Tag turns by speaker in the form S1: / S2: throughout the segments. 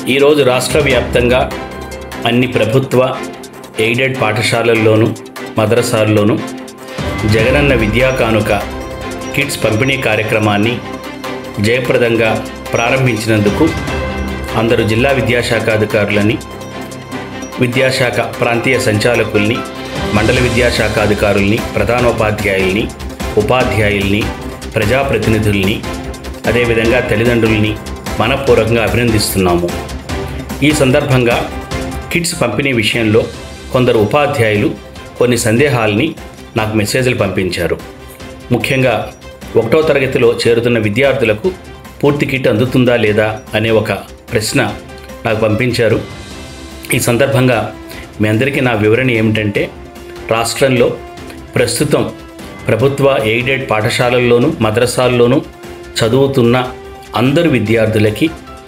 S1: ఈరోజు రాష్ట్ర వ్యాప్తంగా అన్ని ప్రభుత్వ ఎయిడెడ్ పాఠశాలల్లోనూ మద్రసాల్లోనూ జగనన్న విద్యా కానుక కిడ్స్ పంపిణీ కార్యక్రమాన్ని జయప్రదంగా ప్రారంభించినందుకు అందరు జిల్లా విద్యాశాఖ అధికారులని విద్యాశాఖ ప్రాంతీయ సంచాలకుల్ని మండల విద్యాశాఖ అధికారుల్ని ప్రధానోపాధ్యాయుల్ని ఉపాధ్యాయుల్ని ప్రజాప్రతినిధుల్ని అదేవిధంగా తల్లిదండ్రుల్ని మనపూర్వకంగా అభినందిస్తున్నాము ఈ సందర్భంగా కిట్స్ పంపిణీ విషయంలో కొందరు ఉపాధ్యాయులు కొన్ని సందేహాల్ని నాకు మెసేజ్లు పంపించారు ముఖ్యంగా ఒకటో తరగతిలో చేరుతున్న విద్యార్థులకు పూర్తి కిట్ అందుతుందా లేదా అనే ఒక ప్రశ్న నాకు పంపించారు ఈ సందర్భంగా మీ అందరికీ నా వివరణ ఏమిటంటే రాష్ట్రంలో ప్రస్తుతం ప్రభుత్వ ఎయిడెడ్ పాఠశాలల్లోనూ మద్రసాల్లోనూ చదువుతున్న అందరు విద్యార్థులకి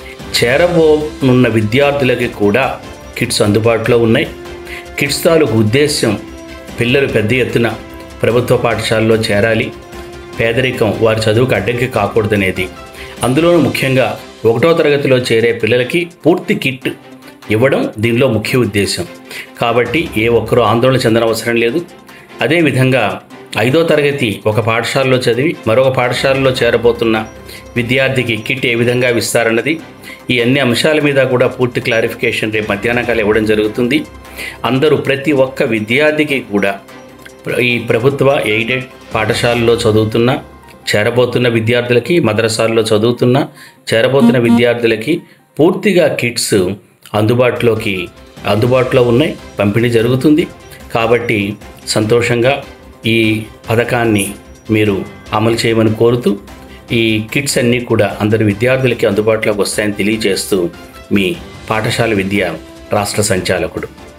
S1: చేరబోనున్న విద్యార్థులకి కూడా కిట్స్ అందుబాటులో ఉన్నాయి కిట్స్ తాలూకు ఉద్దేశ్యం పిల్లలు పెద్ద ఎత్తున ప్రభుత్వ పాఠశాలలో చేరాలి పేదరికం వారి చదువుకు అడ్డంకి కాకూడదనేది అందులోనూ ముఖ్యంగా ఒకటో తరగతిలో చేరే పిల్లలకి పూర్తి కిట్ ఇవ్వడం దీనిలో ముఖ్య ఉద్దేశం కాబట్టి ఏ ఒక్కరూ ఆందోళన చెందనవసరం లేదు అదేవిధంగా ఐదో తరగతి ఒక పాఠశాలలో చదివి మరొక పాఠశాలలో చేరబోతున్న విద్యార్థికి కిట్ ఏ విధంగా ఇస్తారన్నది ఈ అన్ని అంశాల మీద కూడా పూర్తి క్లారిఫికేషన్ రేపు మధ్యాహ్నకాలం ఇవ్వడం జరుగుతుంది అందరూ ప్రతి ఒక్క విద్యార్థికి కూడా ఈ ప్రభుత్వ ఎయిడెడ్ పాఠశాలలో చదువుతున్న చేరబోతున్న విద్యార్థులకి మద్రసాల్లో చదువుతున్న చేరబోతున్న విద్యార్థులకి పూర్తిగా కిట్స్ అందుబాటులోకి అందుబాటులో ఉన్నాయి పంపిణీ జరుగుతుంది కాబట్టి సంతోషంగా ఈ పథకాన్ని మీరు అమలు చేయమని కోరుతూ ఈ కిట్స్ అన్నీ కూడా అందరి విద్యార్థులకి అందుబాటులోకి వస్తాయని తెలియజేస్తూ మీ పాఠశాల విద్య రాష్ట్ర సంచాలకుడు